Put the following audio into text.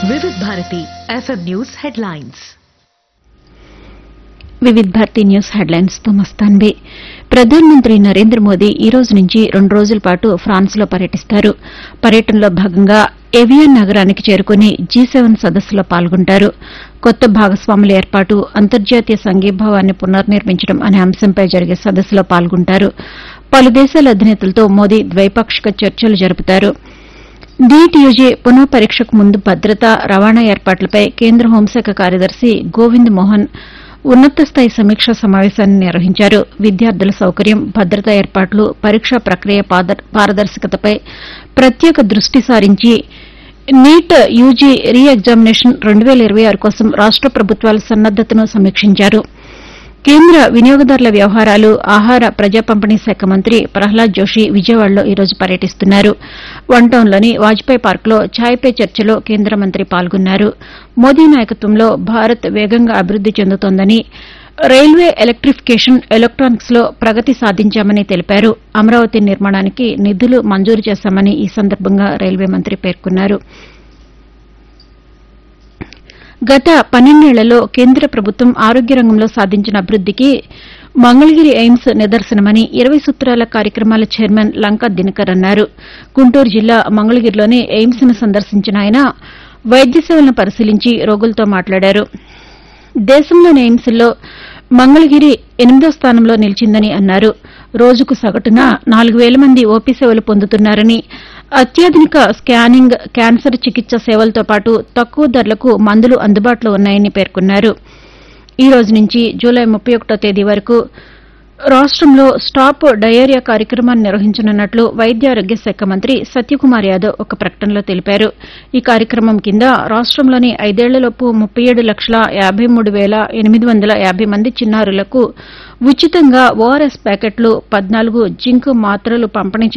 వివిధ Bharati FM news headlines Vividh Bharati news headlines తో మస్తాన్బే ప్రధానమంత్రి నరేంద్ర మోదీ ఈ రోజు నుంచి రెండు రోజుల పాటు ఫ్రాన్స్ లో పర్యటిస్తారు పర్యటనలో భాగంగా ఎవియన్ నగరానికి చేరుకుని జీ సెవెన్ సదస్సులో పాల్గొంటారు కొత్త భాగస్వాముల ఏర్పాటు అంతర్జాతీయ సంఘీభావాన్ని పునర్నిర్మించడం అనే అంశంపై జరిగే సదస్సులో పాల్గొంటారు పలు దేశాల అధినేతలతో మోదీ ద్వైపాక్షిక చర్చలు జరుపుతారు నీట్ యూజీ పునః పరీక్షకు ముందు భద్రత రవాణా ఏర్పాట్లపై కేంద్ర హోంశాఖ కార్యదర్శి గోవింద్ మోహన్ ఉన్నత స్థాయి సమీక్షా సమావేశాన్ని నిర్వహించారు విద్యార్థుల సౌకర్యం భద్రతా ఏర్పాట్లు పరీక్షా ప్రక్రియ పాద- పారదర్శకతపై ప్రత్యేక దృష్టి సారించి నీట్ యూజీ రీ ఎగ్జామినేషన్ రెండు వేల ఇరవై ఆరు కోసం రాష్ట ప్రభుత్వాల సన్నద్దతను సమీక్షించారు కేంద్ర వినియోగదారుల వ్యవహారాలు ఆహార ప్రజా పంపిణీ శాఖ మంత్రి ప్రహ్లాద్ జోషి విజయవాడలో ఈ రోజు పర్యటిస్తున్నారు వన్ టౌన్లోని వాజ్పేయి పార్కులో ఛాయ్ పే చర్చలో కేంద్ర మంత్రి పాల్గొన్నారు మోదీ నాయకత్వంలో భారత్ వేగంగా అభివృద్ది చెందుతోందని రైల్వే ఎలక్టిఫికేషన్ ఎలక్ట్రానిక్స్ లో ప్రగతి సాధించామని తెలిపారు అమరావతి నిర్మాణానికి నిధులు మంజూరు చేశామని ఈ సందర్భంగా రైల్వే మంత్రి పేర్కొన్నారు గత పన్నెండేళ్లలో కేంద్ర ప్రభుత్వం ఆరోగ్య రంగంలో సాధించిన అభివృద్దికి మంగళగిరి ఎయిమ్స్ నిదర్శనమని ఇరవై సూత్రాల కార్యక్రమాల చైర్మన్ లంకా దినకర్ అన్నారు గుంటూరు జిల్లా మంగళగిరిలోని ఎయిమ్స్ ను సందర్శించిన ఆయన వైద్య సేవలను పరిశీలించి రోగులతో మాట్లాడారు దేశంలోని ఎయిమ్స్లో మంగళగిరి ఎనిమిదో స్థానంలో నిలిచిందని అన్నారు రోజుకు సగటున నాలుగు వేల మంది ఓపీ సేవలు పొందుతున్నారని అత్యాధునిక స్కానింగ్ క్యాన్సర్ చికిత్స సేవలతో పాటు తక్కువ ధరలకు మందులు అందుబాటులో ఉన్నాయని పేర్కొన్నారు ఈ రోజు నుంచి జూలై ముప్పై ఒకటో తేదీ వరకు రాష్టంలో స్టాప్ డయేరియా కార్యక్రమాన్ని నిర్వహించనున్నట్లు వైద్య ఆరోగ్య శాఖ మంత్రి సత్యకుమార్ యాదవ్ ఒక ప్రకటనలో తెలిపారు ఈ కార్యక్రమం కింద రాష్టంలోని ఐదేళ్లలోపు ముప్పై ఏడు లక్షల యాబై మూడు వేల ఎనిమిది వందల యాబై మంది చిన్నారులకు ఉచితంగా ఓఆర్ఎస్ ప్యాకెట్లు పద్నాలుగు జింక్ మాత్రలు పంపిణీ